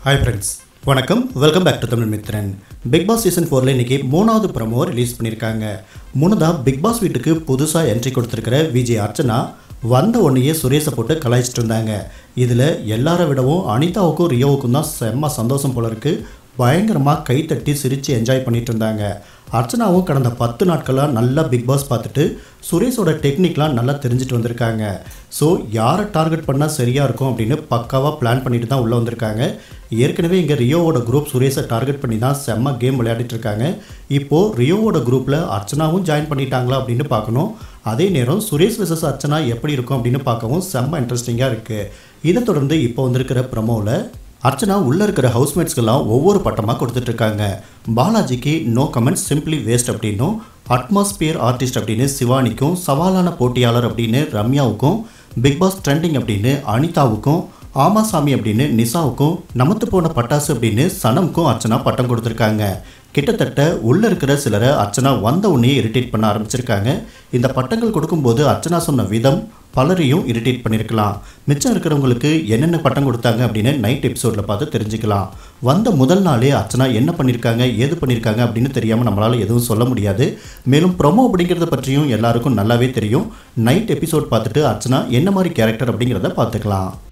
hi friends வணக்கம் welcome back to Tamil Mithran Bigg Boss season ஃபோரில் இன்னைக்கு மூணாவது ப்ரமோ ரிலீஸ் பண்ணியிருக்காங்க முன்னதாக பிக் பாஸ் வீட்டுக்கு புதுசாக என்ட்ரி கொடுத்துருக்கிற விஜய் அர்ச்சனா வந்த உடனேயே சுரேஷை போட்டு கலாய்ச்சிட்டு இருந்தாங்க இதில் எல்லாரை விடவும் அனிதாவுக்கும் ரியோவுக்கும் தான் செம்ம சந்தோஷம் போல இருக்கு பயங்கரமாக கைத்தட்டி சிரித்து என்ஜாய் பண்ணிட்டு இருந்தாங்க அர்ச்சனாவும் கடந்த பத்து நாட்களாக நல்லா பிக் பாஸ் பார்த்துட்டு சுரேஷோட டெக்னிக்லாம் நல்லா தெரிஞ்சுட்டு வந்திருக்காங்க ஸோ யாரை டார்கெட் பண்ணால் சரியாக இருக்கும் அப்படின்னு பக்காவாக பிளான் பண்ணிட்டு தான் உள்ளே வந்திருக்காங்க ஏற்கனவே இங்கே ரியோவோட குரூப் சுரேஷை டார்கெட் பண்ணி தான் செம்ம கேம் விளையாடிட்டு இருக்காங்க இப்போது ரியோவோட குரூப்பில் அர்ச்சனாவும் ஜாயின் பண்ணிட்டாங்களா அப்படின்னு பார்க்கணும் அதே நேரம் சுரேஷ் விசஸ் அர்ச்சனா எப்படி இருக்கும் அப்படின்னு பார்க்கவும் செம்ம இன்ட்ரெஸ்டிங்காக இருக்குது இதை தொடர்ந்து இப்போ வந்திருக்கிற ப்ரமோவில் அர்ச்சனா உள்ளே இருக்கிற ஹவுஸ்மேட்ஸ்க்கெல்லாம் ஒவ்வொரு பட்டமாக கொடுத்துட்ருக்காங்க பாலாஜிக்கு நோ கமெண்ட்ஸ் சிம்பிளி வேஸ்ட் அப்படின்னும் அட்மாஸ்பியர் ஆர்டிஸ்ட் அப்படின்னு சிவானிக்கும் சவாலான போட்டியாளர் அப்படின்னு ரம்யாவுக்கும் பிக் பாஸ் ட்ரெண்டிங் அப்படின்னு அனிதாவுக்கும் ஆமாசாமி அப்படின்னு நிசாவுக்கும் நமத்து போன பட்டாசு அப்படின்னு சனமுக்கும் அர்ச்சனா பட்டம் கொடுத்துருக்காங்க கிட்டத்தட்ட உள்ளே இருக்கிற சிலரை அர்ச்சனா வந்த உடனே இரிட்டேட் பண்ண ஆரம்பிச்சிருக்காங்க இந்த பட்டங்கள் கொடுக்கும்போது அர்ச்சனா சொன்ன விதம் பலரையும் இரிட்டேட் பண்ணியிருக்கலாம் மிச்சம் இருக்கிறவங்களுக்கு என்னென்ன பட்டம் கொடுத்தாங்க அப்படின்னு நைட் எபிசோடில் பார்த்து தெரிஞ்சுக்கலாம் வந்த முதல் நாளே அர்ச்சனா என்ன பண்ணியிருக்காங்க ஏது பண்ணியிருக்காங்க அப்படின்னு தெரியாமல் நம்மளால் எதுவும் சொல்ல முடியாது மேலும் ப்ரொமோ அப்படிங்கிறத பற்றியும் எல்லாருக்கும் நல்லாவே தெரியும் நைட் எபிசோட் பார்த்துட்டு அர்ச்சனா என்ன மாதிரி கேரக்டர் அப்படிங்கிறத பார்த்துக்கலாம்